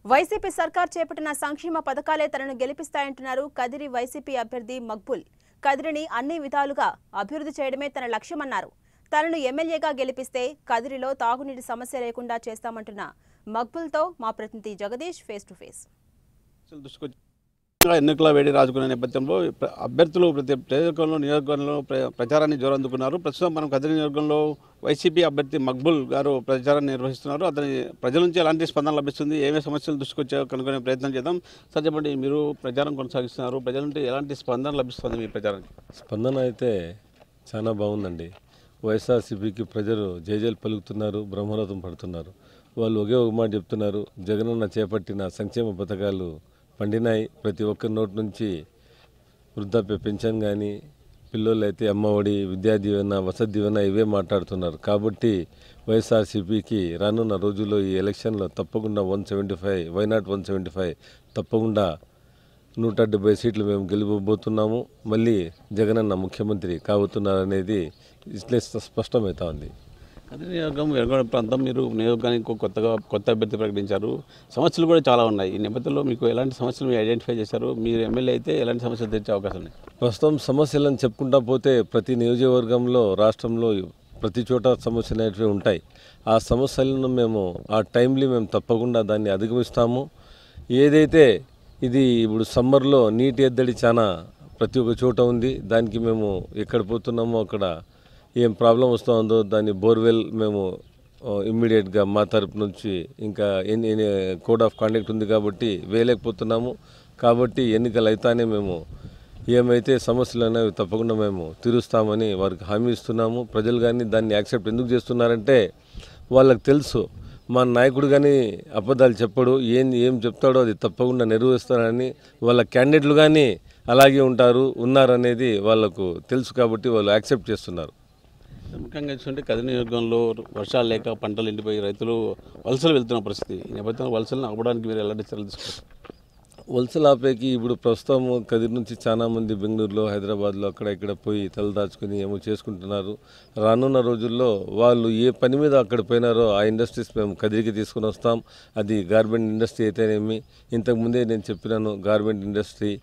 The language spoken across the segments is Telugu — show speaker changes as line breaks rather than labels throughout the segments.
వైసీపీ సర్కార్ చేపట్టిన సంక్షేమ పథకాలే తనను గెలిపిస్తాయంటున్నారు కదిరి వైసీపీ అభ్యర్థి మక్బుల్ కదిరిని అన్ని విధాలుగా అభివృద్ధి చేయడమే తన లక్ష్యమన్నారు తనను ఎమ్మెల్యేగా గెలిపిస్తే కదిరిలో తాగునీటి సమస్య లేకుండా చేస్తామంటున్న మక్బుల్తో మా ప్రతినిధి జగదీష్ ఫేస్ టు ఫేస్
అసలు దృష్టికొచ్చి ఎన్నికల వేడి రాజుకునే నేపథ్యంలో ప్ర- అభ్యర్థులు ప్రతి నియోజకవర్గంలో నియోజకవర్గంలో ప్ర- ప్రచారాన్ని జోరందుకున్నారు ప్రస్తుతం మనం కదిరి నియోజకవర్గంలో వైసీపీ అభ్యర్థి మక్బుల్ గారు ప్రచారాన్ని నిర్వహిస్తున్నారు అతని ప్రజల నుంచి ఎలాంటి స్పందన లభిస్తుంది ఏమేమి సమస్యలు దృష్టికొచ్చాయో కనుగొనే ప్రయత్నం చేద్దాం సార్ చెప్పండి మీరు ప్రచారం కొనసాగిస్తున్నారు ప్రజల నుండి ఎలాంటి స్పందన లభిస్తుంది మీ ప్రచారానికి
స్పందన అయితే చాలా బాగుందండి వైఎస్ఆర్సీపీకి ప్రజలు జయజయలు పలుకుతున్నారు బ్రహ్మరథం పడుతున్నారు వాళ్ళు ఒకే ఒక మాట చెప్తున్నారు జగనన్న చేపట్టిన సంక్షేమ పథకాలు పండినాయి ప్రతి ఒక్కరి నోటి నుంచి వృద్ధాప్య పెన్షన్ కానీ పిల్లలు అయితే అమ్మఒడి విద్యా దీవెన వసతి దీవెన ఇవే మాట్లాడుతున్నారు కాబట్టి వైఎస్ఆర్సీపీకి రానున్న రోజుల్లో ఈ ఎలక్షన్లో తప్పకుండా one seventy five why not one seventy five తప్పకుండా నూట డెబ్బై సీట్లు మేము గెలుపబోతున్నాము మళ్ళీ జగనన్న ముఖ్యమంత్రి కాబోతున్నారనేది ఇట్లే స్పష్టమవుతా ఉంది
కదిరి నియోజకవర్గం వెనుగొండ ప్రాంతం మీరు నియోజకానికి ఒక కొత్తగా కొత్త అభ్యర్థి ప్రకటించారు సమస్యలు కూడా చాలా ఉన్నాయి ఈ నేపథ్యంలో మీకు ఎలాంటి సమస్యలు మీరు ఐడెంటిఫై చేశారు మీరు ఎమ్మెల్యే అయితే ఎలాంటి సమస్యలు తెచ్చే అవకాశం ఉన్నాయి
ప్రస్తుతం సమస్యలను చెప్పుకుంటా పోతే ప్రతి నియోజకవర్గంలో రాష్ట్రంలో ప్రతి చోట సమస్యలు అనేటివి ఉంటాయి ఆ సమస్యలను మేము ఆ టైంలీ మేము తప్పకుండా దాన్ని అధిగమిస్తాము ఏదైతే ఇది ఇప్పుడు సమ్మర్లో నీటి ఎద్దడి చాలా ప్రతి ఒక్క చోట ఉంది దానికి మేము ఎక్కడ పోతున్నామో అక్కడ ఏం ప్రాబ్లం వస్తూ ఉందో దాన్ని బోర్వెల్ మేము ఇమ్మీడియట్గా మా తరపు నుంచి ఇంకా ఎన్ని కోడ్ ఆఫ్ కాండక్ట్ ఉంది కాబట్టి వేయలేకపోతున్నాము కాబట్టి ఎన్నికలు అయితేనే మేము ఏమైతే సమస్యలు అనేవి తప్పకుండా మేము తీరుస్తామని వారికి హామీ ఇస్తున్నాము ప్రజలు కానీ దాన్ని యాక్సెప్ట్ ఎందుకు చేస్తున్నారంటే వాళ్ళకి తెలుసు మా నాయకుడు కానీ అబద్ధాలు చెప్పడు ఏం ఏం చెప్తాడో అది తప్పకుండా నెరవేరుస్తారని వాళ్ళ క్యాండిడేట్లు కానీ అలాగే ఉంటారు ఉన్నారనేది వాళ్ళకు తెలుసు కాబట్టి వాళ్ళు యాక్సెప్ట్ చేస్తున్నారు
ముఖ్యంగా చూస్తుంటే కదిరి నియోజకవర్గంలో వర్షాలు లేక పంటలు ఎండిపోయి రైతులు వలసలు వెళ్తున్న పరిస్థితి ఈ నేపథ్యంలో వలసలను ఆపడానికి మీరు ఎలాంటి చర్యలు తీసుకుంటారు
వలసలు ఆపేకి ఇప్పుడు ప్రస్తుతం కదిరి నుంచి చాలా మంది బెంగళూరులో హైదరాబాద్లో అక్కడ ఇక్కడ పోయి తలదాచుకుని ఏమో చేసుకుంటున్నారు రానున్న రోజుల్లో వాళ్ళు ఏ పని మీద అక్కడ పోయినారో ఆ ఇండస్ట్రీస్ మేము కదిరికి తీసుకుని వస్తాం అది గార్మెంట్ ఇండస్ట్రీ అయితేనేమి ఇంతకుముందే నేను చెప్పినాను గార్మెంట్ ఇండస్ట్రీ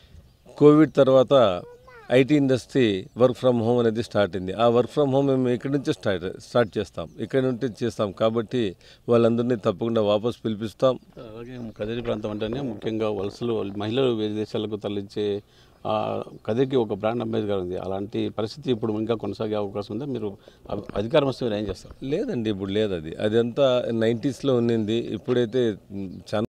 కోవిడ్ తర్వాత IT industry work from home అనేది స్టార్ట్ అయింది ఆ వర్క్ ఫ్రమ్ హోమ్ మేము ఇక్కడి నుంచే స్టార్ట్ స్టార్ట్ చేస్తాం ఇక్కడి నుండి చేస్తాం కాబట్టి వాళ్ళందరినీ తప్పకుండా వాపస్ పిలిపిస్తాం
అలాగే కదిరి ప్రాంతం అంటేనే ముఖ్యంగా వలసలు మహిళలు వేరే దేశాలకు తరలించే ఆ, కదిరికి ఒక బ్రాండ్ అంబేద్కర్ ఉంది అలాంటి పరిస్థితి ఇప్పుడు ఇంకా కొనసాగే అవకాశం ఉందా మీరు అ- అధికారం వస్తే మీరు ఏం చేస్తారు
లేదండి ఇప్పుడు లేదు అది అదంతా నైంటీస్లో ఉన్నింది ఇప్పుడైతే మ్, చాలా